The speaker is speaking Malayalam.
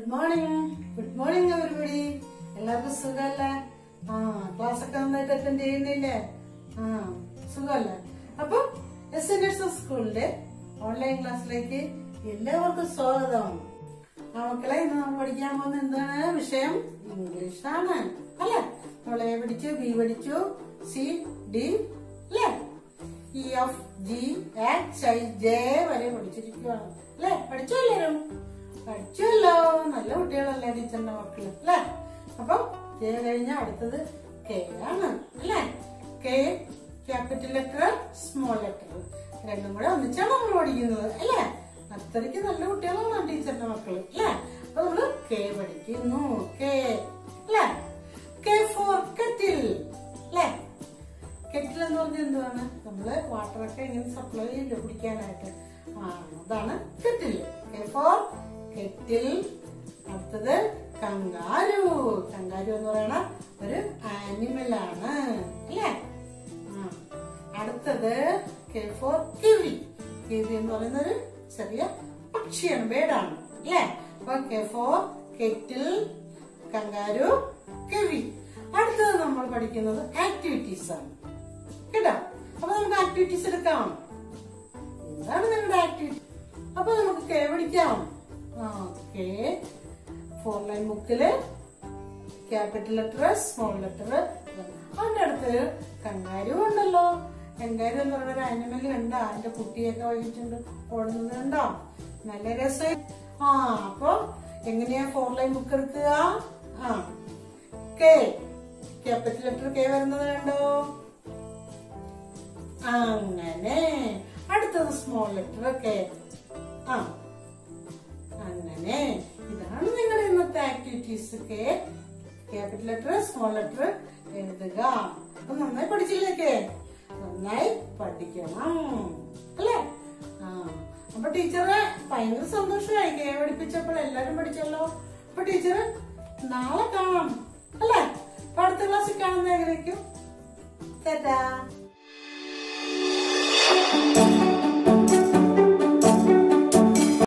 Good morning good morning everybody എല്ലാവർക്കും സുഖമല്ലേ ആ ക്ലാസ് ഒക്കെ നന്നായിട്ട് അറ്റൻഡ് ചെയ്യുന്നില്ലേ ആ സുഖമല്ലേ അപ്പൊ എസ് എൻ എസ് സ്കൂളിന്റെ ഓൺലൈൻ ക്ലാസ്സിലേക്ക് എല്ലാവർക്കും സ്വാഗതം ആ മക്കളെ ഇന്ന് നമ്മൾ പഠിക്കാൻ പോകുന്ന എന്താണ് വിഷയം ഇംഗ്ലീഷ് ആണ് അല്ലേ നമ്മൾ എ പഠിച്ചു ബി പഠിച്ചു സി ഡി അല്ലേ E F G H I J വരെ പഠിച്ചിരിക്കുകയാണ് അല്ലേ പഠിച്ചോ എല്ലാവരും പഠിച്ചല്ലോ നല്ല കുട്ടികളല്ലേ ടീച്ചറിന്റെ മക്കള് അല്ലേ അപ്പം ജെ കഴിഞ്ഞ അടുത്തത് കെ ആണ് അല്ലേ K capital letter small letter രണ്ടും കൂടെ ഒന്നിച്ചാണ് നമ്മൾ പഠിക്കുന്നത് അല്ലേ അത്രയ്ക്ക് നല്ല കുട്ടികളാണ് ടീച്ചറിന്റെ മക്കള് അല്ലേ അപ്പൊ നമ്മള് കെ പഠിക്കുന്നു കെ അല്ലേ കെ ഫോർ കെറ്റിൽ അല്ലേ കെറ്റിൽ എന്ന് പറഞ്ഞാൽ എന്തുവാണ് നമ്മള് വാട്ടറൊക്കെ ഇങ്ങനെ സപ്ലൈ ചെയ്യില്ല കുടിക്കാനായിട്ട് ആ അതാണ് കെറ്റിൽ കെ ഫോർ കെറ്റിൽ അടുത്തത് കങ്കാരു കങ്കാരു എന്ന് പറയണ ഒരു ആനിമൽ ആണ് അല്ലേ ആ. അടുത്തത് കെ ഫോർ കിവി കിവി എന്ന് പറയുന്ന ഒരു ചെറിയ പക്ഷിയാണ് ബേഡാണ് അല്ലേ അപ്പൊ K for kettle kangaroo kiwi അടുത്തത് നമ്മൾ പഠിക്കുന്നത് ആക്ടിവിറ്റീസ് ആണ് കേട്ടോ അപ്പൊ നമുക്ക് ആക്ടിവിറ്റീസ് എടുക്കാം എന്താണ് നിങ്ങളുടെ ആക്ടിവിറ്റി അപ്പൊ നമുക്ക് കെ പഠിക്കാം ആ കെ ഫോർ ലൈൻ ബുക്കില് ക്യാപിറ്റൽ ലെറ്റർ സ്മോൾ ലെറ്റർ അതിന്റെ അടുത്ത് കങ്കാരു ഉണ്ടല്ലോ കങ്കാരു എന്ന് പറയുന്ന ഒരു ആനിമൽ കണ്ടോ അതിന്റെ കുട്ടിയൊക്കെ വഹിച്ചിട്ടുണ്ട് ഓടുന്നത് കണ്ടോ നല്ല രസം ആ അപ്പൊ എങ്ങനെയാ ഫോർ ലൈൻ ബുക്ക് എടുക്കുക ആ കെ ക്യാപിറ്റൽ ലെറ്റർ കെ വരുന്നത് കണ്ടോ അങ്ങനെ അടുത്തത് സ്മോൾ ലെറ്റർ കെ ആ അങ്ങനെ ഇതാണ് നിങ്ങളുടെ ഇന്നത്തെ activities K capital letter small letter എഴുതുക അപ്പൊ നന്നായി പഠിച്ചില്ലേ കെ നന്നായി പഠിക്കണം അല്ലേ ആ അപ്പൊ ടീച്ചറ് ഭയങ്കര സന്തോഷമായി കെ പഠിപ്പിച്ചപ്പോൾ എല്ലാരും പഠിച്ചല്ലോ അപ്പൊ ടീച്ചർ നാളെ കാണാം അല്ലേ അപ്പൊ അടുത്ത ക്ലാസ്സിൽ കാണുന്ന ആഗ്രഹിക്കും ചേട്ടാ